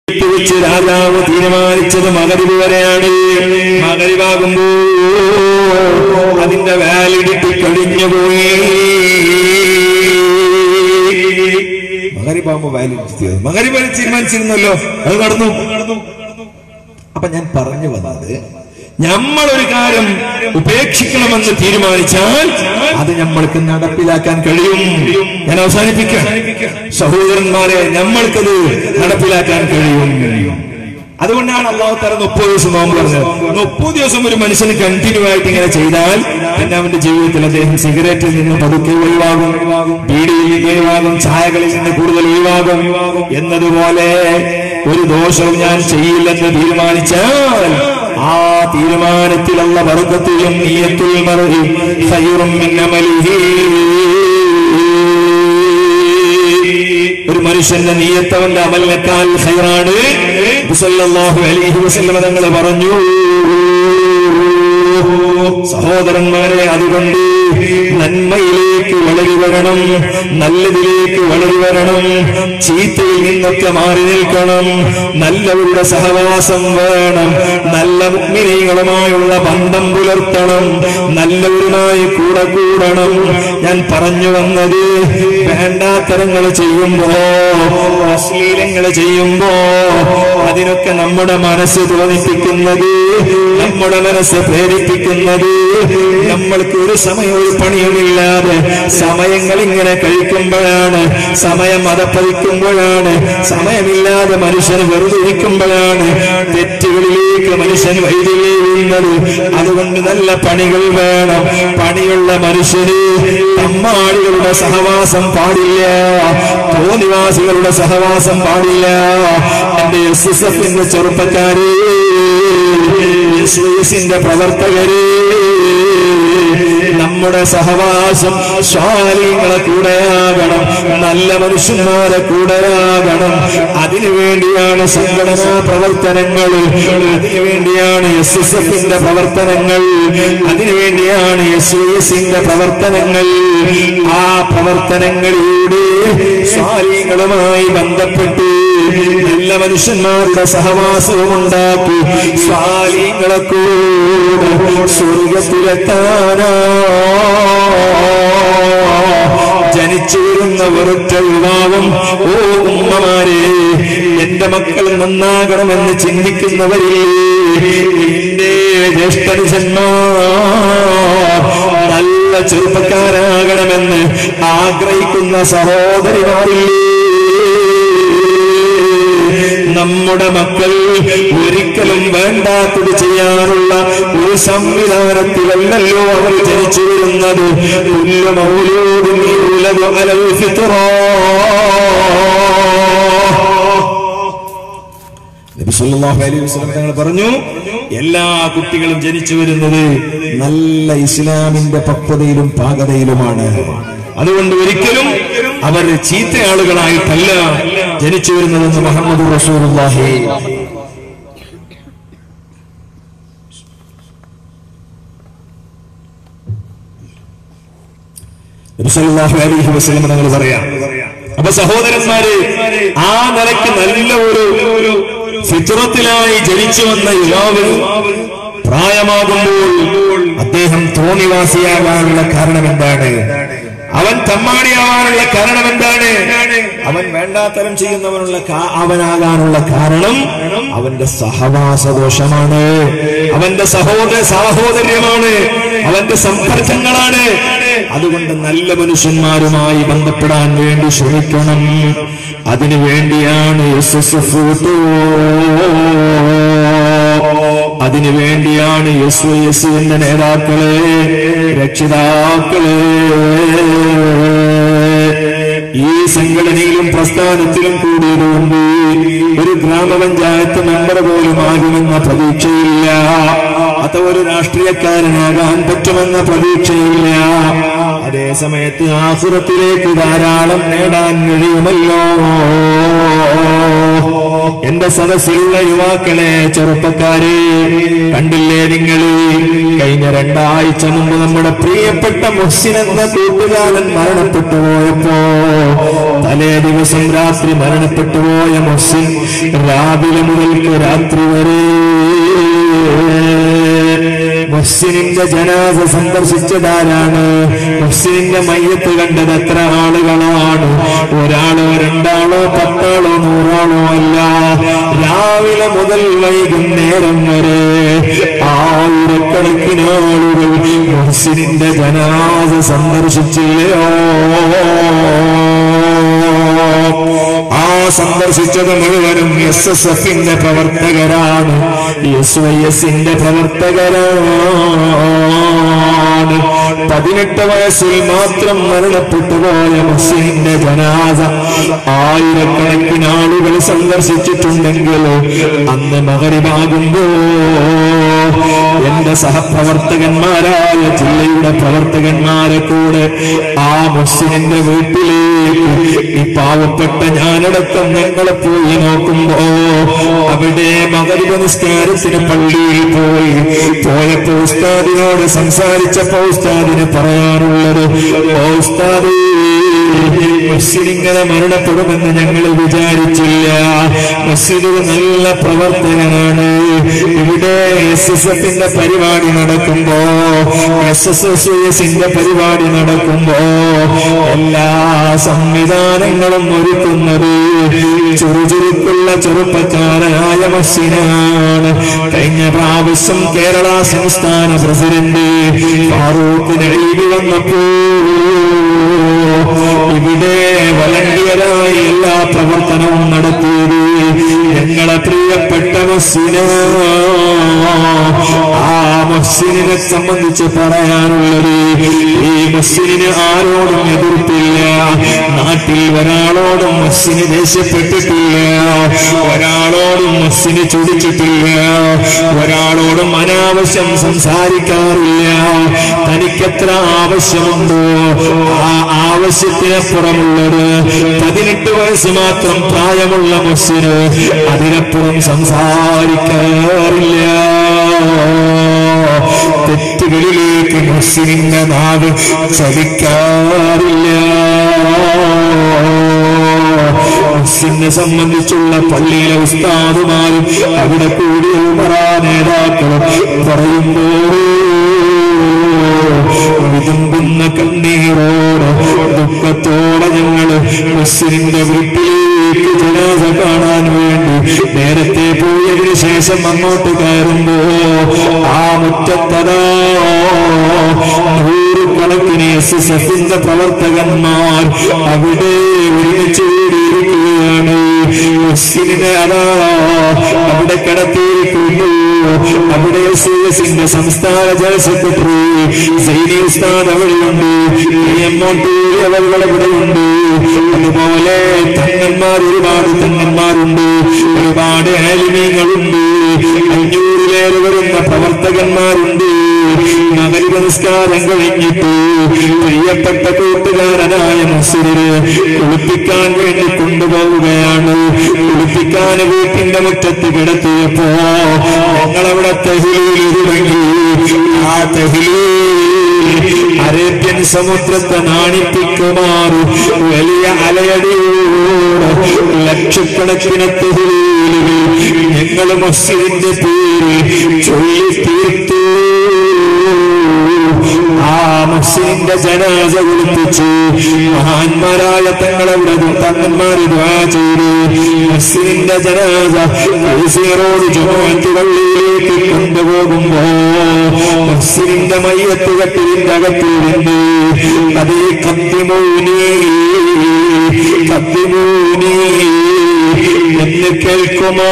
വെച്ച് രാജാവ് തീരുമാനിച്ചത് മകരിവ് വരെയാണ് മകരിവാകുമ്പോ അതിന്റെ വാലിഡിറ്റി കഴിഞ്ഞുപോയി മകരിവാകുമ്പോ വാലിഡിറ്റി മകരിവ് തീരുമാനിച്ചിരുന്നല്ലോ അത് നടന്നു അപ്പൊ ഞാൻ പറഞ്ഞു വന്നത് നമ്മൾ ഒരു കാര്യം ഉപേക്ഷിക്കണമെന്ന് തീരുമാനിച്ചാൽ അത് നമ്മൾക്ക് നടപ്പിലാക്കാൻ കഴിയും ഞാൻ അവസാനിപ്പിക്കാം സഹോദരന്മാരെ നമ്മൾക്കത് നടപ്പിലാക്കാൻ കഴിയും അതുകൊണ്ടാണ് അള്ളാഹു തല മുപ്പത് ദിവസം നോമ്പ് പറഞ്ഞത് മുപ്പത് ദിവസം ഒരു മനുഷ്യന് കണ്ടിന്യൂ ആയിട്ട് ഇങ്ങനെ ചെയ്താൽ പിന്നെ അവന്റെ ജീവിതത്തിൽ അദ്ദേഹം സിഗരറ്റിൽ നിന്ന് പതുക്കെ ഒഴിവാകും ബീഡിയിൽ നിന്ന് ഒഴിവാകും ചായകളിൽ നിന്ന് കൂടുതൽ ഒഴിവാകും എന്നതുപോലെ ഒരു ദോഷവും ഞാൻ ചെയ്യില്ലെന്ന് തീരുമാനിച്ചാൽ ആ തീരുമാനത്തിലുള്ള വർഗത്തെയും നീയത്തുൽ മറുകി സൈറും ഒരു മനുഷ്യന്റെ നീയത്തവന്റെ അമലിനേക്കാൾ ഹൈറാണ് സല്ലല്ലാഹു അലൈഹി വസല്ലമ തങ്ങൾ പറഞ്ഞു സഹോദരന്മാരെ അതുകൊണ്ട് നന്മയിലേക്ക് വളരി വരണം നല്ലതിലേക്ക് വളരി വരണം ചീത്തയിൽ നിന്നൊക്കെ മാറി നിൽക്കണം നല്ലവരുടെ സഹവാസം വേണം നല്ല മുഗ്മിനികളുമായുള്ള ബന്ധം പുലർത്തണം നല്ലവരുമായി കൂടെ കൂടണം ഞാൻ പറഞ്ഞു വന്നത് വേണ്ടാത്തരങ്ങൾ ചെയ്യുമ്പോ അശ്ലീലങ്ങൾ ചെയ്യുമ്പോ അതിനൊക്കെ നമ്മുടെ മനസ്സ് തോന്നിപ്പിക്കുന്നത് നമ്മുടെ മനസ്സ് പ്രേരിപ്പിക്കുന്നത് നമ്മൾക്ക് ഒരു സമയം ഒരു പണിയുമില്ലാതെ സമയങ്ങൾ ഇങ്ങനെ കഴിക്കുമ്പോഴാണ് സമയം അതപ്പതിക്കുമ്പോഴാണ് സമയമില്ലാതെ മനുഷ്യന് വെറുതെ ഇരിക്കുമ്പോഴാണ് തെറ്റുകളിലേക്ക് മനുഷ്യൻ വൈദ്യുതിയുന്നത് അതുകൊണ്ട് നല്ല പണികൾ വേണം പണിയുള്ള മനുഷ്യന് തമ്മാടികളുടെ സഹവാസം പാടില്ല തോന്നിവാസികളുടെ സഹവാസം പാടില്ല എന്റെ എസ് എസ് എഫിന്റെ ചെറുപ്പക്കാരെ എസ് എസിന്റെ പ്രവർത്തകരെ നമ്മുടെ സഹവാസം സ്വാലിങ്ങളെ കൂടെയാകണം നല്ല മനുഷ്യന്മാരെ കൂടെയാകണം അതിനു വേണ്ടിയാണ് സംഘടനാ പ്രവർത്തനങ്ങൾ അതിനു വേണ്ടിയാണ് എസ് എസ് എഫിന്റെ പ്രവർത്തനങ്ങൾ അതിനു വേണ്ടിയാണ് എസ് എസിന്റെ പ്രവർത്തനങ്ങൾ ആ പ്രവർത്തനങ്ങളിലൂടെ സ്വാലിങ്ങളുമായി ബന്ധപ്പെട്ട് നല്ല മനുഷ്യന്മാരുടെ സഹവാസവും ഉണ്ടാക്കി സ്വാലിങ്ങളെ കൂടെ സ്വർഗത്തിലെത്താനാ ജനിച്ചു വരുന്ന ഒരൊറ്റ യുവാവും ഓ ഉമ്മമാരെ എന്റെ മക്കൾ നന്നാകണമെന്ന് ചിന്തിക്കുന്നവരില്ലേ എന്റെ ജ്യേഷ്ഠനുജന്മാർ നല്ല ചെറുപ്പക്കാരാകണമെന്ന് ആഗ്രഹിക്കുന്ന സഹോദരിമാരില്ലേ നമ്മുടെ മക്കൾ ഒരിക്കലും വേണ്ടാത്തത് ചെയ്യാനുള്ള ഒരു സംവിധാനത്തിലല്ലല്ലോ അവർ ജനിച്ചു വരുന്നത് പുല്ല് മൗലൂദിൻ യൂലദു അലൽ ഫിത്റ. നബി സല്ലല്ലാഹു അലൈഹി വസല്ലം തങ്ങൾ പറഞ്ഞു എല്ലാ കുട്ടികളും ജനിച്ചു വരുന്നത് നല്ല ഇസ്ലാമിന്റെ പക്വതയിലും പാകതയിലുമാണ് അതുകൊണ്ട് ഒരിക്കലും അവർ ചീത്ത ആളുകളായിട്ടല്ല ജനിച്ചു വരുന്നതെന്ന് മുഹമ്മദ് റസൂലുള്ളാഹി നബി സല്ലല്ലാഹു അലൈഹി വസല്ലം തങ്ങൾ പറയാം അപ്പൊ സഹോദരന്മാര് ആ നിലയ്ക്ക് നല്ല ഒരു ഫിത്രത്തിലായി ജനിച്ചു വന്ന യുവാവ് പ്രായമാകുമ്പോൾ അദ്ദേഹം തോന്നിവാസിയാകാനുള്ള കാരണം എന്താണ് അവൻ തമ്മാടിയാവാനുള്ള കാരണം എന്താണ് അവൻ വേണ്ടാത്തരം ചെയ്യുന്നവനുള്ള കാ- അവനാകാനുള്ള കാരണം അവന്റെ സഹവാസ ദോഷമാണ് അവന്റെ സഹോദര സഹോദര്യമാണ് അവന്റെ സമ്പർക്കങ്ങളാണ് അതുകൊണ്ട് നല്ല മനുഷ്യന്മാരുമായി ബന്ധപ്പെടാൻ വേണ്ടി ശ്രമിക്കണം അതിനു വേണ്ടിയാണ് എസ് എസ് എഫ് അതിനു വേണ്ടിയാണ് എസ് വൈ എസ് എന്ന നേതാക്കളെ രക്ഷിതാക്കളെ ഈ സംഘടനയിലും പ്രസ്ഥാനത്തിലും കൂടിയതുകൊണ്ട് ഒരു ഗ്രാമപഞ്ചായത്ത് മെമ്പർ പോലും ആകുമെന്ന പ്രതീക്ഷയില്ല അത് ഒരു രാഷ്ട്രീയക്കാരനാകാൻ പറ്റുമെന്ന പ്രതീക്ഷയില്ല അതേ സമയത്ത് ആസുരത്തിലേക്ക് ധാരാളം നേടാൻ കഴിയുമല്ലോ എന്റെ സദസ്സിലുള്ള യുവാക്കളെ ചെറുപ്പക്കാരെ കണ്ടില്ലേ നിങ്ങൾ കഴിഞ്ഞ രണ്ടാഴ്ച മുമ്പ് നമ്മുടെ പ്രിയപ്പെട്ട മുഹ്സിൻ എന്ന കൂട്ടുകാരൻ മരണപ്പെട്ടു പോയപ്പോ തലേ ദിവസം രാത്രി മരണപ്പെട്ടു പോയ മുഹ്സിൻ രാവിലെ മുതൽക്ക് രാത്രി വരെ മുഹ്സിനിന്റെ ജനാസ സന്ദർശിച്ചതാരാണ് മുഹ്സിനിന്റെ മയ്യത്ത് കണ്ടത് എത്ര ആളുകളാണ് ഒരാളോ രണ്ടാളോ പത്താളോ നൂറാളോ അല്ല രാവിലെ മുതൽ വൈകുന്നേരം വരെ ആയിരക്കണക്കിന് ആളുകൾ മുഹ്സിനിന്റെ ജനാസ സന്ദർശിച്ചില്ലയോ ആ സന്ദർശിച്ചത് മുഴുവനും എസ് എസ് എഫിന്റെ പ്രവർത്തകരാണ് എസ് വൈ എസിന്റെ പ്രവർത്തകരാണ് പതിനെട്ട് വയസ്സിൽ മാത്രം മരണപ്പെട്ടു പോയ മുസ്ലിമിന്റെ ജനാസ ആയിരക്കണക്കിന് ആളുകൾ സന്ദർശിച്ചിട്ടുണ്ടെങ്കിൽ അന്ന് മകരിവാകുമ്പോ എന്റെ സഹപ്രവർത്തകന്മാരായ ജില്ലയുടെ പ്രവർത്തകന്മാരെ കൂടെ ആ മുസ്ലിമിന്റെ വീട്ടിലേക്ക് ഈ പാവപ്പെട്ട ഞാനടക്കം ഞങ്ങളെ പോയി നോക്കുമ്പോ അവിടെ മകരിവ നിസ്കാരത്തിന് പള്ളിയിൽ പോയി പോയപ്പോ ഉസ്താദിനോട് സംസാരിച്ചപ്പോ ഉസ്താദിന് പറയാനുള്ളത് "ഓ ഉസ്താദേ മസ്ജിദ് ഇങ്ങനെ മരണപ്പെടുമെന്ന് ഞങ്ങൾ വിചാരിച്ചില്ല മസ്ജിദ് ഒരു നല്ല പ്രവർത്തകനാണ് ഇവിടെ എസ് എസ് എഫിന്റെ പരിപാടി നടക്കുമ്പോ എസ് എസ് എസ് എസിന്റെ പരിപാടി നടക്കുമ്പോ എല്ലാ സംവിധാനങ്ങളും ഒരുക്കുന്നത് ചുറുചുരുക്കുള്ള ചെറുപ്പക്കാരനായ മസ്ജിനാണ് കഴിഞ്ഞ പ്രാവശ്യം കേരള സംസ്ഥാന പ്രസിഡന്റ് ഫാറൂഖ് നഴീബി വന്നപ്പോ ഇവിടെ വളണ്ടിയരായി എല്ലാ പ്രവർത്തനവും നടത്തിയത് ഞങ്ങളെ പ്രിയപ്പെട്ട മസ്സിന ആ മസ്സിനെ സംബന്ധിച്ച് പറയാനുള്ളത് ഈ മസ്സിന് ആരോടും എതിർപ്പില്ല നാട്ടിൽ ഒരാളോടും മസ്സിന് ദേഷ്യപ്പെട്ടിട്ടില്ല ഒരാളോടും മസ്സിന് ചൊടിച്ചിട്ടില്ല ഒരാളോടും അനാവശ്യം സംസാരിക്കാറില്ല തനിക്കെത്ര ആവശ്യമുണ്ടോ ആ ആവശ്യത്തിനപ്പുറമുള്ളത് പതിനെട്ട് വയസ്സ് മാത്രം പ്രായമുള്ള മുസ്സിന് അതിനപ്പുറം സംസാരിക്കാറില്ല തെറ്റുകളിലേക്ക് മുസ്ലിമിന്റെ നാവ് ചതിക്കാറില്ല മുസ്ലിനെ സംബന്ധിച്ചുള്ള പള്ളിയിലെ ഉസ്താദുമാരും അവിടെ കൂടിയ ഉമറാ നേതാക്കളും പറയുമ്പോൾ വിതുമ്പുന്ന കണ്ണീരോട് ദുഃഖത്തോടെ ഞങ്ങള് മുസ്ലിന്റെ വീട്ടിലേക്ക് ജനാസ കാണാൻ വേണ്ടി നേരത്തെ പോയതിനു ശേഷം അങ്ങോട്ട് കയറുമ്പോ ആ മുറ്റത്തതാ നൂറുകണക്കിന് എസ് എസ് എഫിന്റെ പ്രവർത്തകന്മാർ അവിടെ ഒരുമിച്ച് കൂടിയിരിക്കുകയാണ് മുസ്ലിനെ അതാ അവിടെ കിടത്തിയിരിക്കുന്നു അവിടെ എസ് എസിന്റെ സംസ്ഥാന ജനറൽ സെക്രട്ടറി സൈനി ഉസ്താദ് അവിടെയുണ്ട് എമ്മോട്ടൂരി അവர்கள் അവിടെയുണ്ട് അതുപോലെ തങ്ങന്മാർ ഒരുപാട് തങ്ങന്മാരുണ്ട് ഒരുപാട് ആലിമീങ്ങളുണ്ട് അഞ്ഞൂറിലേറെ വരുന്ന പ്രവർത്തകന്മാരുണ്ട് നഗരിക നിസ്കാരം കഴിഞ്ഞിട്ട് പ്രിയപ്പെട്ട കൂട്ടുകാരനായ മുസ്ലിര് കുളിപ്പിക്കാൻ വേണ്ടി കൊണ്ടുപോവുകയാണ് കുളിപ്പിക്കാൻ വീട്ടിന്റെ മുറ്റത്ത് കിടത്തിയപ്പോ ഞങ്ങളവിടെ തെഹിലിൽ തുടങ്ങി ആ തെഹിലി അറേബ്യൻ സമുദ്രത്തെ നാണിപ്പിക്കുമാറ് വലിയ അലയടിയോട് ലക്ഷക്കണക്കിന് തെഹിലുകൾ ഞങ്ങൾ മസ്ജിദിന്റെ പേര് ചൊല്ലി തീർത്തു ആ മുസ്ലിന്റെ ജനാസ വിളിപ്പിച്ചു മഹാന്മാരായ തങ്ങളവിടെ തങ്ങന്മാര് ദ്വാ ചെയ്തു മുസ്ലിന്റെ ജനാസ റോഡ് ചുമറ്റ് പള്ളിയിലേക്ക് കൊണ്ടുപോകുമ്പോ മുസ്ലിന്റെ മയ്യത്ത് കട്ടിലിന്റെ അകത്തിരുന്ന് അതേ കത്തിമൂനി കത്തിമൂനി എന്ന് കേൾക്കുമോ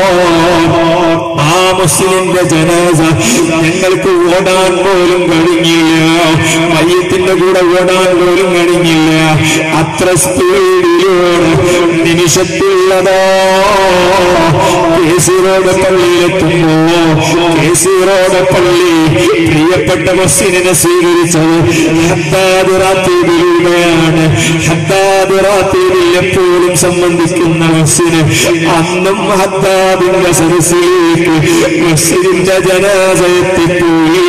ആ മുസ്ലിന്റെ ജനാസ ഞങ്ങൾക്ക് ഓടാൻ പോലും കഴിഞ്ഞില്ല മയ്യത്തിന്റെ കൂടെ ഓടാൻ പോലും കഴിഞ്ഞില്ല അത്ര സ്പീഡിലൂടെ നിമിഷത്തിലുള്ളതാ കെ സി റോഡ് പള്ളിയിലെത്തുമ്പോ കെ സി റോഡ് പള്ളി പ്രിയപ്പെട്ട മസ്ജിദിനെ സ്വീകരിച്ചത് ഹദ്ദാദ് റാത്തീബിലൂടെയാണ് ഹദ്ദാദ് റാത്തീബിൽ എപ്പോഴും സംബന്ധിക്കുന്ന മസ്ജിദ് അന്നും ഹദ്ദാദിന്റെ സരസിലേക്ക് മസ്ജിദിന്റെ ജനാസ എത്തിപ്പോയി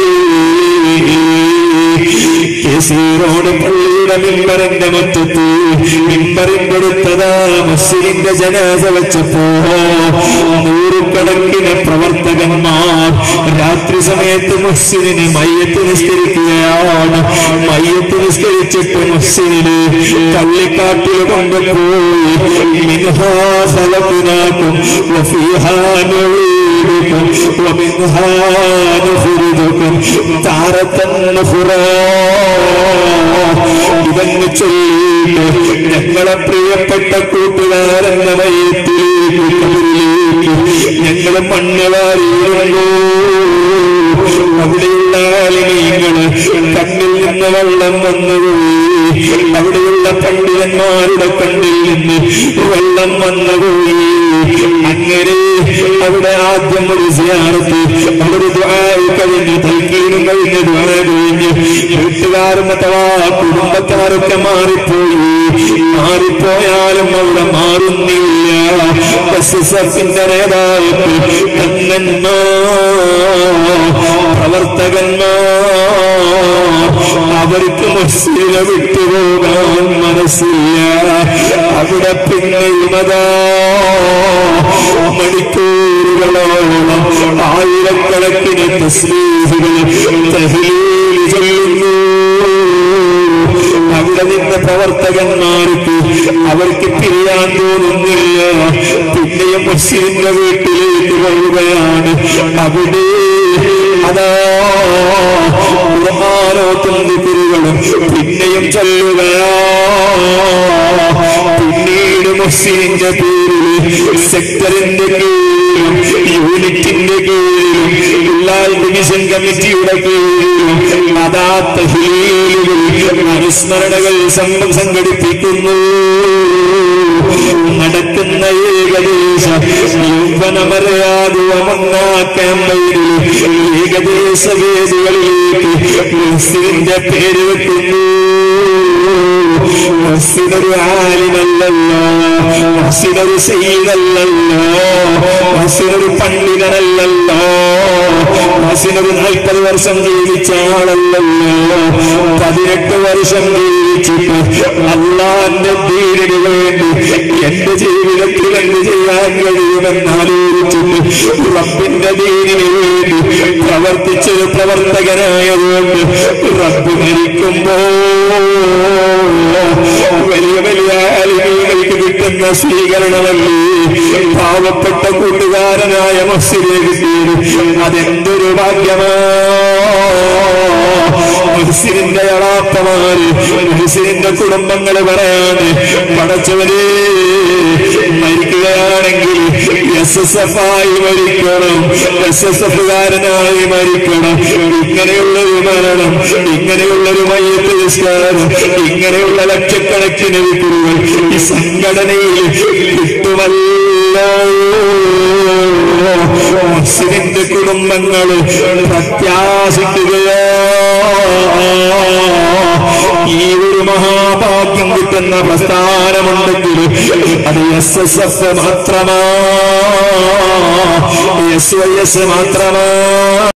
കേസീറോട് പള്ളിയുടെ മിമ്പറിന്റെ മുറ്റത്ത് മിമ്പറിന്റെ അടുത്തതാ മസ്ജിദിന്റെ ജനാസ വെച്ചപ്പോ നൂറുകണക്കിന് പ്രവർത്തകന്മാർ രാത്രി സമയത്ത് മസ്ജിദിന് മയ്യത്ത് നിസ്കരിക്കുകയാണ് മയ്യത്ത് നിസ്കരിച്ചിട്ട് മസ്ജിദിന് കള്ളിക്കാട്ടിൽ കൊണ്ടുപോയി മിൻഹാ ഖലഖ്നാകും വഫീഹാ നുഈദുകും വമിൻഹാ നുഖ്രിജുകും താരത്തൻ നുഖ്റാ ഇതങ്ങ് ചൊല്ലിയിട്ട് ഞങ്ങളെ പ്രിയപ്പെട്ട കൂട്ടുകാരെന്ന മയത്തിലേക്ക് കബറിലേക്ക് ഞങ്ങൾ മണ്ണ് വാരിയിടുന്നു അവിടെയുള്ള ആലിമീങ്ങള് കണ്ണിൽ നിന്ന് വെള്ളം വന്നുപോയി അവിടെയുള്ള പണ്ഡിതന്മാരുടെ കണ്ണിൽ നിന്ന് വെള്ളം വന്നുപോയി അങ്ങനെ അവിടെ ആദ്യം ഒരു സിയാറത്ത് അവിടെ ദ്വാര കഴിഞ്ഞ് തൽക്കീനും കഴിഞ്ഞ് ദ്വാര കഴിഞ്ഞ് വീട്ടുകാരും അഥവാ കുടുംബക്കാരൊക്കെ മാറിപ്പോയി മാറിപ്പോയാലും അവിടെ മാറുന്നില്ല എസ് എസ് എഫിന്റെ നേതാവ് പ്രവർത്തകന്മാർ അവർക്ക് മസ്ജിദ് വിട്ടുപോകാൻ മനസ്സില്ല അവിടെ പിന്നെയും അതാ മണിക്കൂറുകളോളം ആയിരക്കണക്കിന് തസ്ലീഹുകൾ തഹ്ലീൽ ചൊല്ലുന്നു അവിടെ നിന്ന് പ്രവർത്തകന്മാർക്ക് അവർക്ക് പിരിയാൻ തോന്നുന്നില്ല പിന്നെയും മസ്ജിദിന്റെ വീട്ടിലേക്ക് പോവുകയാണ് അവിടെ അതാ ഖുർആാനോത്തും ദിക്റുകളും പിന്നെയും ചൊല്ലുകയാ പിന്നീട് മുസ്ലിമിന്റെ പേരിൽ സെക്ടറിന്റെ കീഴിലും യൂണിറ്റിന്റെ കീഴിലും ഉള്ളാൽ ഡിവിഷൻ കമ്മിറ്റിയുടെ കീഴിലും അതാ തഹ്ലീലുകൾ അനുസ്മരണകൾ സം- സംഘടിപ്പിക്കുന്നു നടക്കുന്ന ഏകദേശ യൗവനമറിയാതുവമൊന്നാ ക്യാമ്പയിനിൽ ഏകദേശ വേദികളിലേക്ക് മുസ്ലിമിന്റെ പേര് വെക്കുന്നു മുസ്ലിമൊരു ആലിമല്ലല്ലോ മുസ്ലിമൊരു സീതല്ലല്ലോ മുസ്ലിമൊരു പണ്ഡിതനല്ലല്ലോ മുസ്ലിമൊരു നാൽപ്പത് വർഷം ജീവിച്ച ആളല്ലല്ലോ പതിനെട്ട് വർഷം ജീവിച്ചിട്ട് അള്ളാന്റെ ദീനിന് വേണ്ടി എന്റെ ജീവിതത്തിൽ എന്ത് ചെയ്യാൻ കഴിയുമെന്ന് ആലോചിച്ചിട്ട് റബ്ബിന്റെ ദീനിന് വേണ്ടി പ്രവർത്തിച്ചൊരു പ്രവർത്തകനായതുകൊണ്ട് റബ്ബ് മരിക്കുമ്പോ വലിയ വലിയ അലിമികൾക്ക് കിട്ടുന്ന സ്വീകരണമല്ലേ പാവപ്പെട്ട കൂട്ടുകാരനായ മസ്ജിദെ കിട്ടിയത് അതെന്തൊരു ഭാഗ്യമാ മുഹസിനിന്റെ അളാപ്പമാര് മുഹസിനിന്റെ കുടുംബങ്ങള് പറയാണ് പടച്ചവരെ മരിക്കുകയാണെങ്കിൽ എസ് എസ് എഫ് ആയി മരിക്കണം എസ് എസ് എഫ് കാരനായി മരിക്കണം ഇങ്ങനെയുള്ളൊരു മരണം ഇങ്ങനെയുള്ളൊരു മയ്യത്ത് നിസ്കാരം ഇങ്ങനെയുള്ള ലക്ഷക്കണക്കിന് വിക്കുറുകൾ ഈ സംഘടനയിൽ കിട്ടുമല്ലോ മുസ്ലിമിന്റെ കുടുംബങ്ങൾ പ്രത്യാശിക്കുകയോ ഈ ഒരു മഹാഭാഗ്യം കിട്ടുന്ന പ്രസ്ഥാനമുണ്ടെങ്കിൽ അത് എസ് എസ് എഫ് മാത്രമാ എസ് വൈ എസ് മാത്രമാ